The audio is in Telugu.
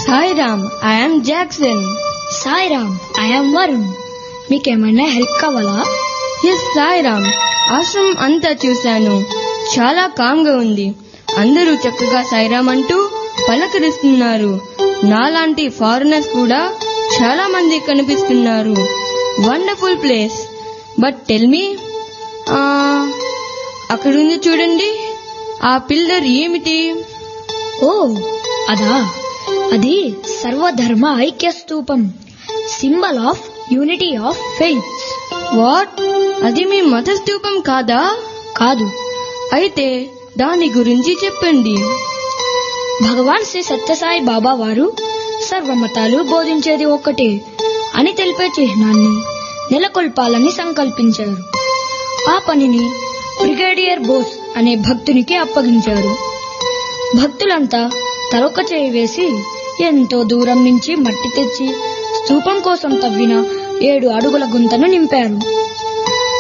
Sairam I'm Jackson Sairam I'm Varun మీకేమైనా హెల్ప్ కావాలా ఎస్ సాయిరామ్ ఆశ్రమం అంతా చూశాను చాలా కామ్గా ఉంది అందరూ చక్కగా సాయిరామ్ అంటూ పలకరిస్తున్నారు నాలాంటి ఫారినర్స్ కూడా చాలా మంది కనిపిస్తున్నారు wonderful place but tell me అక్కడుంది చూడండి ఆ పిల్లర్ ఏమిటి ఓ అదా అది సర్వధర్మ ఐక్య స్తూపం symbol of unity of faiths what అది మీ మత స్తూపం కాదా కాదు అయితే దాని గురించి చెప్పండి భగవాన్ శ్రీ సత్యసాయి బాబా వారు సర్వమతాలు బోధించేది ఒక్కటే అని తెలిపే చిహ్నాన్ని నెలకొల్పాలని సంకల్పించారు ఆ పనిని బ్రిగేడియర్ బోస్ అనే భక్తునికి అప్పగించారు భక్తులంతా తలొక్క చేయి వేసి ఎంతో దూరం నుంచి మట్టి తెచ్చి స్తూపం కోసం తవ్విన ఏడు అడుగుల గుంతను నింపారు